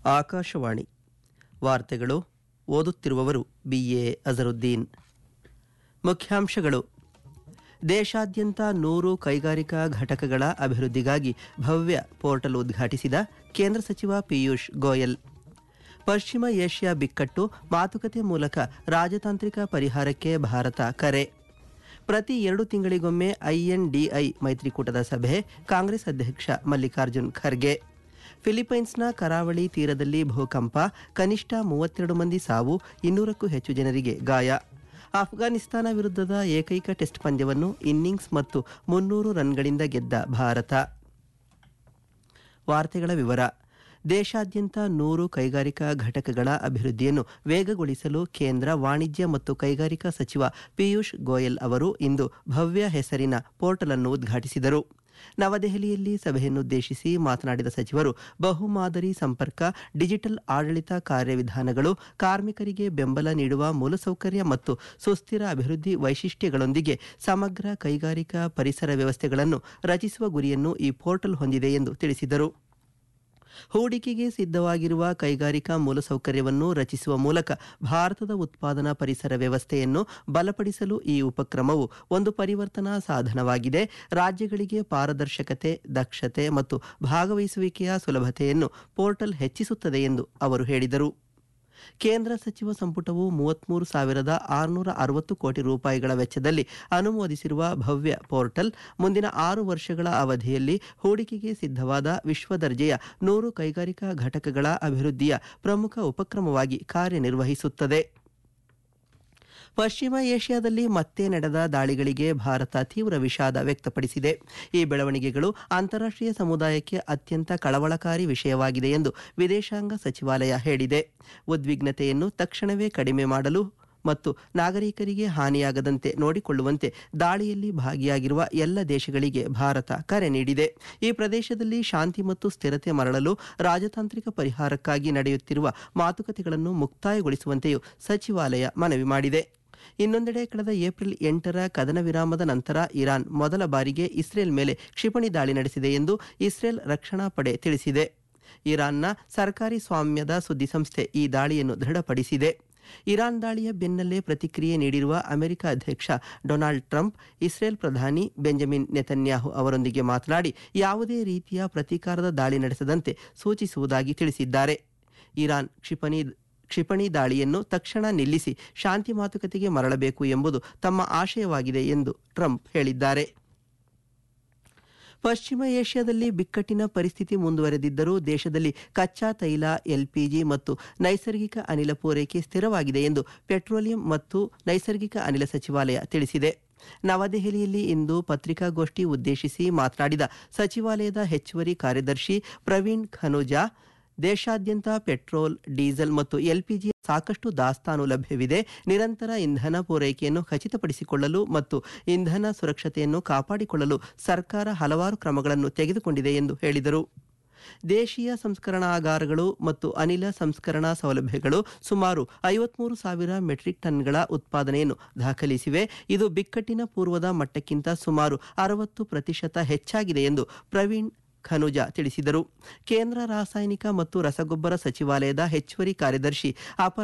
ಆಕಾಶವಾಣಿ ವಾರ್ತೆಗಳು ಓದುತ್ತಿರುವವರು ಬಿಎ ಅಜರುದ್ದೀನ್ ಮುಖ್ಯಾಂಶಗಳು ದೇಶಾದ್ಯಂತ ನೂರು ಕೈಗಾರಿಕಾ ಘಟಕಗಳ ಅಭಿವೃದ್ಧಿಗಾಗಿ ಭವ್ಯ ಪೋರ್ಟಲ್ ಉದ್ಘಾಟಿಸಿದ ಕೇಂದ್ರ ಸಚಿವ ಪಿಯೂಷ್ ಗೋಯಲ್ ಪಶ್ಚಿಮ ಏಷ್ಯಾ ಬಿಕ್ಕಟ್ಟು ಮಾತುಕತೆ ಮೂಲಕ ರಾಜತಾಂತ್ರಿಕ ಪರಿಹಾರಕ್ಕೆ ಭಾರತ ಕರೆ ಪ್ರತಿ ಎರಡು ತಿಂಗಳಿಗೊಮ್ಮೆ ಐಎನ್ಡಿಐ ಮೈತ್ರಿಕೂಟದ ಸಭೆ ಕಾಂಗ್ರೆಸ್ ಅಧ್ಯಕ್ಷ ಮಲ್ಲಿಕಾರ್ಜುನ್ ಖರ್ಗೆ ಫಿಲಿಪೈನ್ಸ್ನ ಕರಾವಳಿ ತೀರದಲ್ಲಿ ಭೂಕಂಪ ಕನಿಷ್ಠ ಮೂವತ್ತೆರಡು ಮಂದಿ ಸಾವು ಇನ್ನೂರಕ್ಕೂ ಹೆಚ್ಚು ಜನರಿಗೆ ಗಾಯ ಅಫ್ಘಾನಿಸ್ತಾನ ವಿರುದ್ಧದ ಏಕೈಕ ಟೆಸ್ಟ್ ಪಂದ್ಯವನ್ನು ಇನ್ನಿಂಗ್ಸ್ ಮತ್ತು ಮುನ್ನೂರು ರನ್ಗಳಿಂದ ಗೆದ್ದ ಭಾರತ ವಾರ್ತೆಗಳ ವಿವರ ದೇಶಾದ್ಯಂತ ನೂರು ಕೈಗಾರಿಕಾ ಘಟಕಗಳ ಅಭಿವೃದ್ಧಿಯನ್ನು ವೇಗಗೊಳಿಸಲು ಕೇಂದ್ರ ವಾಣಿಜ್ಯ ಮತ್ತು ಕೈಗಾರಿಕಾ ಸಚಿವ ಪಿಯೂಷ್ ಗೋಯಲ್ ಅವರು ಇಂದು ಭವ್ಯ ಹೆಸರಿನ ಪೋರ್ಟಲ್ ಅನ್ನು ಉದ್ಘಾಟಿಸಿದರು ನವದೆಹಲಿಯಲ್ಲಿ ಸಭೆಯನ್ನುದ್ದೇಶಿಸಿ ಮಾತನಾಡಿದ ಸಚಿವರು ಬಹುಮಾದರಿ ಸಂಪರ್ಕ ಡಿಜಿಟಲ್ ಆಡಳಿತ ಕಾರ್ಯವಿಧಾನಗಳು ಕಾರ್ಮಿಕರಿಗೆ ಬೆಂಬಲ ನೀಡುವ ಮೂಲಸೌಕರ್ಯ ಮತ್ತು ಸುಸ್ಥಿರ ಅಭಿವೃದ್ಧಿ ವೈಶಿಷ್ಟ್ಯಗಳೊಂದಿಗೆ ಸಮಗ್ರ ಕೈಗಾರಿಕಾ ಪರಿಸರ ವ್ಯವಸ್ಥೆಗಳನ್ನು ರಚಿಸುವ ಗುರಿಯನ್ನು ಈ ಪೋರ್ಟಲ್ ಹೊಂದಿದೆ ಎಂದು ತಿಳಿಸಿದರು ಹೂಡಿಕೆಗೆ ಸಿದ್ಧವಾಗಿರುವ ಕೈಗಾರಿಕಾ ಮೂಲಸೌಕರ್ಯವನ್ನು ರಚಿಸುವ ಮೂಲಕ ಭಾರತದ ಉತ್ಪಾದನಾ ಪರಿಸರ ವ್ಯವಸ್ಥೆಯನ್ನು ಬಲಪಡಿಸಲು ಈ ಉಪಕ್ರಮವು ಒಂದು ಪರಿವರ್ತನಾ ಸಾಧನವಾಗಿದೆ ರಾಜ್ಯಗಳಿಗೆ ಪಾರದರ್ಶಕತೆ ದಕ್ಷತೆ ಮತ್ತು ಭಾಗವಹಿಸುವಿಕೆಯ ಸುಲಭತೆಯನ್ನು ಪೋರ್ಟಲ್ ಹೆಚ್ಚಿಸುತ್ತದೆ ಎಂದು ಅವರು ಹೇಳಿದರು ಕೇಂದ್ರ ಸಚಿವ ಸಂಪುಟವು ಮೂವತ್ಮೂರು ಸಾವಿರದ ಆರುನೂರ ಅರವತ್ತು ಕೋಟಿ ರೂಪಾಯಿಗಳ ವೆಚ್ಚದಲ್ಲಿ ಅನುಮೋದಿಸಿರುವ ಭವ್ಯ ಪೋರ್ಟಲ್ ಮುಂದಿನ ಆರು ವರ್ಷಗಳ ಅವಧಿಯಲ್ಲಿ ಹೂಡಿಕೆಗೆ ಸಿದ್ಧವಾದ ವಿಶ್ವ ದರ್ಜೆಯ ನೂರು ಕೈಗಾರಿಕಾ ಘಟಕಗಳ ಅಭಿವೃದ್ಧಿಯ ಪ್ರಮುಖ ಉಪಕ್ರಮವಾಗಿ ಕಾರ್ಯನಿರ್ವಹಿಸುತ್ತದೆ ಪಶ್ಚಿಮ ಏಷ್ಯಾದಲ್ಲಿ ಮತ್ತೆ ನಡೆದ ದಾಳಿಗಳಿಗೆ ಭಾರತ ತೀವ್ರ ವಿಷಾದ ವ್ಯಕ್ತಪಡಿಸಿದೆ ಈ ಬೆಳವಣಿಗೆಗಳು ಅಂತಾರಾಷ್ಟ್ರೀಯ ಸಮುದಾಯಕ್ಕೆ ಅತ್ಯಂತ ಕಳವಳಕಾರಿ ವಿಷಯವಾಗಿದೆ ಎಂದು ವಿದೇಶಾಂಗ ಸಚಿವಾಲಯ ಹೇಳಿದೆ ಉದ್ವಿಗ್ನತೆಯನ್ನು ತಕ್ಷಣವೇ ಕಡಿಮೆ ಮಾಡಲು ಮತ್ತು ನಾಗರಿಕರಿಗೆ ಹಾನಿಯಾಗದಂತೆ ನೋಡಿಕೊಳ್ಳುವಂತೆ ದಾಳಿಯಲ್ಲಿ ಭಾಗಿಯಾಗಿರುವ ಎಲ್ಲ ದೇಶಗಳಿಗೆ ಭಾರತ ಕರೆ ನೀಡಿದೆ ಈ ಪ್ರದೇಶದಲ್ಲಿ ಶಾಂತಿ ಮತ್ತು ಸ್ಥಿರತೆ ಮರಳಲು ರಾಜತಾಂತ್ರಿಕ ಪರಿಹಾರಕ್ಕಾಗಿ ನಡೆಯುತ್ತಿರುವ ಮಾತುಕತೆಗಳನ್ನು ಮುಕ್ತಾಯಗೊಳಿಸುವಂತೆಯೂ ಸಚಿವಾಲಯ ಮನವಿ ಮಾಡಿದೆ ಇನ್ನೊಂದೆಡೆ ಕಳೆದ ಏಪ್ರಿಲ್ ಎಂಟರ ಕದನ ವಿರಾಮದ ನಂತರ ಇರಾನ್ ಮೊದಲ ಬಾರಿಗೆ ಇಸ್ರೇಲ್ ಮೇಲೆ ಕ್ಷಿಪಣಿ ದಾಳಿ ನಡೆಸಿದೆ ಎಂದು ಇಸ್ರೇಲ್ ರಕ್ಷಣಾ ಪಡೆ ತಿಳಿಸಿದೆ ಇರಾನ್ನ ಸರ್ಕಾರಿ ಸ್ವಾಮ್ಯದ ಸುದ್ದಿಸಂಸ್ಥೆ ಈ ದಾಳಿಯನ್ನು ದೃಢಪಡಿಸಿದೆ ಇರಾನ್ ದಾಳಿಯ ಬೆನ್ನಲ್ಲೇ ಪ್ರತಿಕ್ರಿಯೆ ನೀಡಿರುವ ಅಮೆರಿಕ ಅಧ್ಯಕ್ಷ ಡೊನಾಲ್ಡ್ ಟ್ರಂಪ್ ಇಸ್ರೇಲ್ ಪ್ರಧಾನಿ ಬೆಂಜಮಿನ್ ನೆತನ್ಯಾಹು ಅವರೊಂದಿಗೆ ಮಾತನಾಡಿ ಯಾವುದೇ ರೀತಿಯ ಪ್ರತೀಕಾರದ ದಾಳಿ ನಡೆಸದಂತೆ ಸೂಚಿಸುವುದಾಗಿ ತಿಳಿಸಿದ್ದಾರೆ ಇರಾನ್ ಕ್ಷಿಪಣಿ ಕ್ಷಿಪಣಿ ದಾಳಿಯನ್ನು ತಕ್ಷಣ ನಿಲ್ಲಿಸಿ ಶಾಂತಿ ಮಾತುಕತೆಗೆ ಮರಳಬೇಕು ಎಂಬುದು ತಮ್ಮ ಆಶಯವಾಗಿದೆ ಎಂದು ಟ್ರಂಪ್ ಹೇಳಿದ್ದಾರೆ ಪಶ್ಚಿಮ ಏಷ್ಯಾದಲ್ಲಿ ಬಿಕ್ಕಟ್ಟಿನ ಪರಿಸ್ಥಿತಿ ಮುಂದುವರೆದಿದ್ದರೂ ದೇಶದಲ್ಲಿ ಕಚ್ಚಾ ತೈಲ ಎಲ್ಪಿಜಿ ಮತ್ತು ನೈಸರ್ಗಿಕ ಅನಿಲ ಪೂರೈಕೆ ಸ್ಥಿರವಾಗಿದೆ ಎಂದು ಪೆಟ್ರೋಲಿಯಂ ಮತ್ತು ನೈಸರ್ಗಿಕ ಅನಿಲ ಸಚಿವಾಲಯ ತಿಳಿಸಿದೆ ನವದೆಹಲಿಯಲ್ಲಿ ಇಂದು ಪತ್ರಿಕಾಗೋಷ್ಠಿ ಉದ್ದೇಶಿಸಿ ಮಾತನಾಡಿದ ಸಚಿವಾಲಯದ ಹೆಚ್ಚುವರಿ ಕಾರ್ಯದರ್ಶಿ ಪ್ರವೀಣ್ ಖನುಜಾ ದೇಶಾದ್ಯಂತ ಪೆಟ್ರೋಲ್ ಡೀಸೆಲ್ ಮತ್ತು ಎಲ್ಪಿಜಿ ಸಾಕಷ್ಟು ದಾಸ್ತಾನು ಲಭ್ಯವಿದೆ ನಿರಂತರ ಇಂಧನ ಪೂರೈಕೆಯನ್ನು ಖಚಿತಪಡಿಸಿಕೊಳ್ಳಲು ಮತ್ತು ಇಂಧನ ಸುರಕ್ಷತೆಯನ್ನು ಕಾಪಾಡಿಕೊಳ್ಳಲು ಸರ್ಕಾರ ಹಲವಾರು ಕ್ರಮಗಳನ್ನು ತೆಗೆದುಕೊಂಡಿದೆ ಎಂದು ಹೇಳಿದರು ದೇಶೀಯ ಸಂಸ್ಕರಣಾಗಾರಗಳು ಮತ್ತು ಅನಿಲ ಸಂಸ್ಕರಣಾ ಸೌಲಭ್ಯಗಳು ಸುಮಾರು ಐವತ್ಮೂರು ಸಾವಿರ ಮೆಟ್ರಿಕ್ ಟನ್ಗಳ ಉತ್ಪಾದನೆಯನ್ನು ದಾಖಲಿಸಿವೆ ಇದು ಬಿಕ್ಕಟ್ಟಿನ ಪೂರ್ವದ ಮಟ್ಟಕ್ಕಿಂತ ಸುಮಾರು ಅರವತ್ತು ಪ್ರತಿಶತ ಹೆಚ್ಚಾಗಿದೆ ಎಂದು ಪ್ರವೀಣ್ ಖನುಜಾ ತಿಳಿಸಿದರು ಕೇಂದ್ರ ರಾಸಾಯನಿಕ ಮತ್ತು ರಸಗೊಬ್ಬರ ಸಚಿವಾಲಯದ ಹೆಚ್ಚುವರಿ ಕಾರ್ಯದರ್ಶಿ ಅಪರ